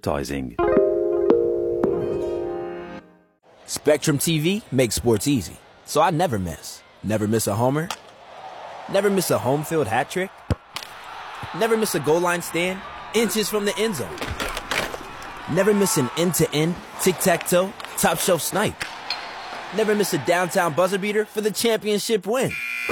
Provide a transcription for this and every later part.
advertising. Spectrum TV makes sports easy, so I never miss. Never miss a homer. Never miss a home field hat trick. Never miss a goal line stand. Inches from the end zone. Never miss an end to end, tic tac toe, top shelf snipe. Never miss a downtown buzzer beater for the championship win.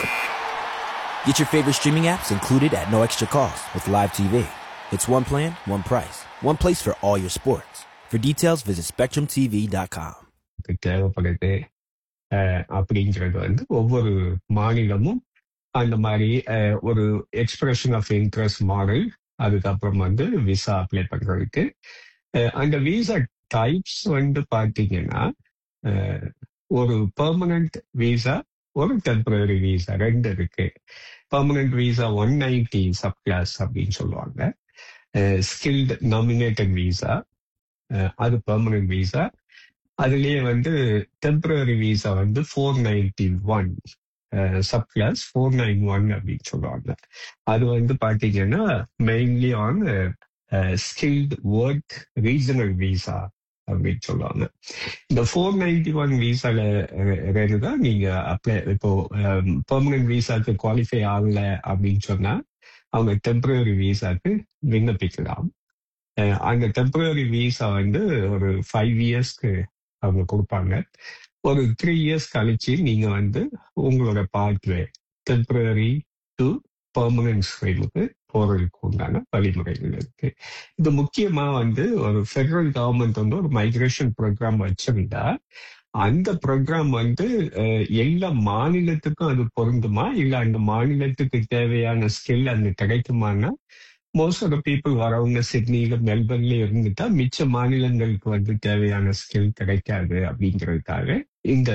Get your favorite streaming apps included at no extra cost with Live TV. It's one plan, one price, one place for all your sports. For details, visit SpectrumTV.com. தேவைப்படுது அஹ் அப்படிங்கிறது வந்து ஒவ்வொரு மாநிலமும் அந்த மாதிரி அஹ், ஒரு expression of interest model அதுக்கப்புறம் வந்து விசா அப்ளை பண்றதுக்கு அஹ், அந்த விசா டைப்ஸ் வந்து பாத்தீங்கன்னா அஹ், ஒரு பெர்மனன்ட் விசா ஒரு டெம்பரரி விசா ரெண்டு இருக்கு permanent visa one ninety sub class அப்படின்னு சொல்லுவாங்க ஸ்கில்டு நாமினேட்டட் விசா அது பெர்மனன்ட் விசா அதுலயே வந்து டெம்பரரி விசா வந்து four ninety one sub class four nine one அப்படின்னு சொல்லுவாங்க அது வந்து பாத்தீங்கன்னா mainly on skilled work regional visa அப்படின்னு சொல்லுவாங்க இந்த ஃபோர் நைன்டி ஒன் விசால தான் நீங்க அப்ளை இப்போ பெர்மனன்ட் விசாக்கு குவாலிஃபை ஆகல அப்படின்னு சொன்னா அவங்க டெம்பரரி விசாக்கு விண்ணப்பிக்கலாம் அஹ் அந்த டெம்பரரி விசா வந்து ஒரு ஃபைவ் இயர்ஸ்க்கு அவங்க கொடுப்பாங்க ஒரு த்ரீ இயர்ஸ் கழிச்சு நீங்க வந்து உங்களோட பாத்வே டெம்பரரி டு பெர்மனன்ட் ஸ்டைலுக்கு போறதுக்கு உண்டான வழிமுறைகள் இருக்கு இது முக்கியமா வந்து ஒரு ஃபெடரல் கவர்மெண்ட் வந்து ஒரு மைக்ரேஷன் ப்ரோக்ராம் வச்சிருந்தா அந்த ப்ரோக்ராம் வந்து அஹ், எல்லா மாநிலத்துக்கும் அது பொருந்துமா இல்ல அந்த மாநிலத்துக்கு தேவையான ஸ்கில் அங்க கிடைக்குமான்னா மோஸ்ட் ஆஃப் த பீப்புள் வரவங்க சிட்னில மெல்பர்ன்ல இருந்துட்டா மிச்ச மாநிலங்களுக்கு வந்து தேவையான ஸ்கில் கிடைக்காது அப்படிங்கிறதுக்காக இந்த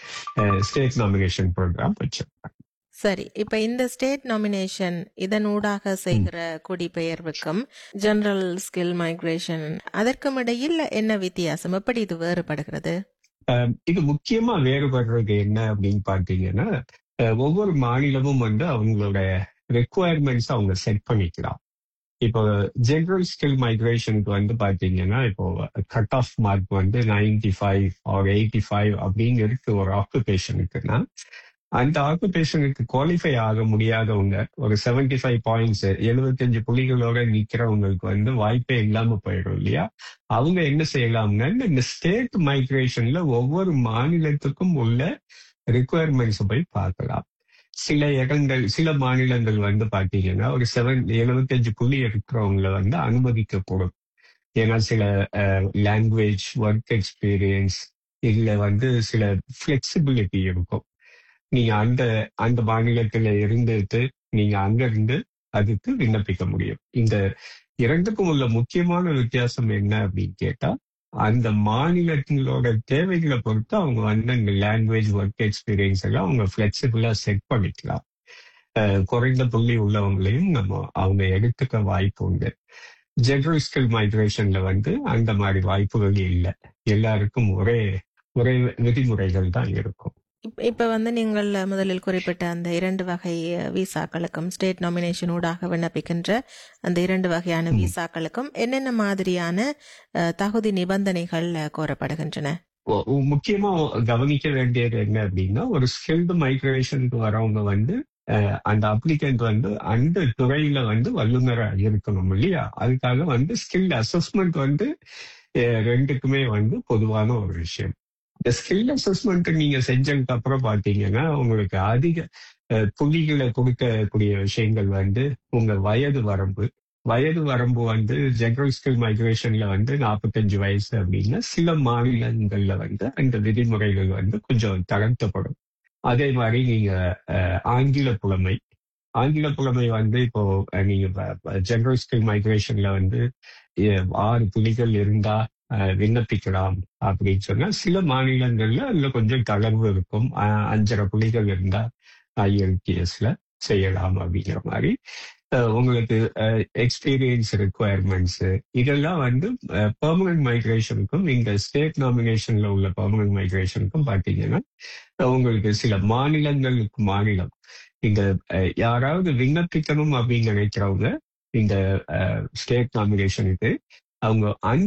ஸ்டேட் நாமினேஷன் ப்ரோக்ராம் வச்சிருக்காங்க சரி இப்ப இந்த ஸ்டேட் நாமினேஷன் இதனூடாக செய்கிற குடிபெயர்வுக்கும் ஜெனரல் ஸ்கில் மைக்ரேஷன் அதற்கும் இடையில் என்ன வித்தியாசம் எப்படி இது வேறுபடுகிறது அஹ் இது முக்கியமா வேறுபடுறது என்ன அப்படின்னு பார்த்தீங்கன்னா அஹ் ஒவ்வொரு மாநிலமும் வந்து அவங்களோட ரெக்குவயர்மெண்ட்ஸ் அவங்க செட் பண்ணிக்கலாம் இப்போ ஜெனரல் ஸ்கில் மைக்ரேஷனுக்கு வந்து பாத்தீங்கன்னா இப்போ கட் ஆஃப் மார்க் வந்து ninety five or eighty five அப்படின்னு இருக்கு ஒரு ஆக்குபேஷனுக்குன்னா அந்த ஆக்குபேஷனுக்கு குவாலிஃபை ஆக முடியாதவங்க ஒரு செவன்டி ஃபைவ் பாயிண்ட்ஸ் எழுபத்தஞ்சு புள்ளிகளோட நிக்கிறவங்களுக்கு வந்து வாய்ப்பே இல்லாம போயிடும் இல்லையா அவங்க என்ன செய்யலாம்னா இந்த ஸ்டேட் மைக்ரேஷன்ல ஒவ்வொரு மாநிலத்துக்கும் உள்ள ரிக்குவயர்மெண்ட்ஸ் போய் பார்க்கலாம் சில இடங்கள் சில மாநிலங்கள் வந்து பாத்தீங்கன்னா ஒரு செவன் எழுபத்தஞ்சு புள்ளி இருக்கிறவங்கள வந்து அனுமதிக்கப்படும் ஏன்னா சில லாங்குவேஜ் ஒர்க் எக்ஸ்பீரியன்ஸ் இதுல வந்து சில ஃபிளெக்சிபிலிட்டி இருக்கும் நீங்க அந்த அந்த மாநிலத்துல இருந்துட்டு நீங்க அங்க இருந்து அதுக்கு விண்ணப்பிக்க முடியும் இந்த இரண்டுக்கும் உள்ள முக்கியமான வித்தியாசம் என்ன அப்படின்னு கேட்டா அந்த மாநிலங்களோட தேவைகளை பொறுத்து அவங்க வந்து அந்த லாங்குவேஜ் ஒர்க் எக்ஸ்பீரியன்ஸ் எல்லாம் அவங்க ஃபிளெக்சிபிளா செட் பண்ணிக்கலாம் அஹ் குறைந்த புள்ளி உள்ளவங்களையும் நம்ம அவங்க எடுத்துக்க வாய்ப்பு உண்டு ஜெனரல் ஸ்கில் மைக்ரேஷன்ல வந்து அந்த மாதிரி வாய்ப்புகள் இல்லை எல்லாருக்கும் ஒரே ஒரே விதிமுறைகள் தான் இருக்கும் இப்ப- இப்ப வந்து நீங்கள் முதலில் குறிப்பிட்ட அந்த இரண்டு வகை விசாக்களுக்கும் ஸ்டேட் நாமினேஷன் ஊடாக விண்ணப்பிக்கின்ற அந்த இரண்டு வகையான ம். விசாக்களுக்கும் என்னென்ன மாதிரியான அஹ், தகுதி நிபந்தனைகள் அஹ், கோரப்படுகின்றன ஒ- ஒ- முக்கியமா கவனிக்க வேண்டியது என்ன அப்படின்னா ஒரு ஸ்கில்டு மைக்ரேஷனுக்கு வரவங்க வந்து அஹ், அந்த அப்ளிகண்ட் வந்து அந்த துறையில வந்து வல்லுநரா இருக்கணும் இல்லையா அதுக்காக வந்து ஸ்கில் அசஸ்மெண்ட் வந்து அஹ், ரெண்டுக்குமே வந்து பொதுவான ஒரு விஷயம் இந்த ஸ்கில் அசஸ்மெண்ட் நீங்க செஞ்சதுக்கு அப்புறம் பாத்தீங்கன்னா உங்களுக்கு அதிக அஹ், புள்ளிகளை கொடுக்கக்கூடிய விஷயங்கள் வந்து உங்க வயது வரம்பு வயது வரம்பு வந்து ஜெனரல் ஸ்கில் மைக்ரேஷன்ல வந்து நாற்பத்தஞ்சு வயசு அப்படின்னா சில மாநிலங்கள்ல வந்து அந்த விதிமுறைகள் வந்து கொஞ்சம் தளர்த்தப்படும் அதே மாதிரி நீங்க அஹ், ஆங்கில புலமை ஆங்கில புலமை வந்து இப்போ அஹ், நீங்க ஜெனரல் ஸ்கில் மைக்ரேஷன்ல வந்து அஹ், ஆறு புலிகள் இருந்தா அஹ், விண்ணப்பிக்கலாம் அப்படின்னு சொன்னா சில மாநிலங்கள்ல அதுல கொஞ்சம் தளர்வு இருக்கும் அஹ், அஞ்சரை புலிகள் இருந்தா ஐஎல்டிஎஸ்ல செய்யலாம் அப்படிங்கிற மாதிரி அஹ், உங்களுக்கு எக்ஸ்பீரியன்ஸ் ரெக்குவயர்மெண்ட்ஸ் இதெல்லாம் வந்து பெர்மனன்ட் மைக்ரேஷனுக்கும் இந்த ஸ்டேட் நாமினேஷன்ல உள்ள பெர்மனன்ட் மைக்ரேஷனுக்கும் பாத்தீங்கன்னா அஹ், உங்களுக்கு சில மாநிலங்களுக்கு மாநிலம் இந்த அஹ், யாராவது விண்ணப்பிக்கணும் அப்படின்னு நினைக்கிறவங்க இந்த ஸ்டேட் நாமினேஷனுக்கு அவங்க அந்த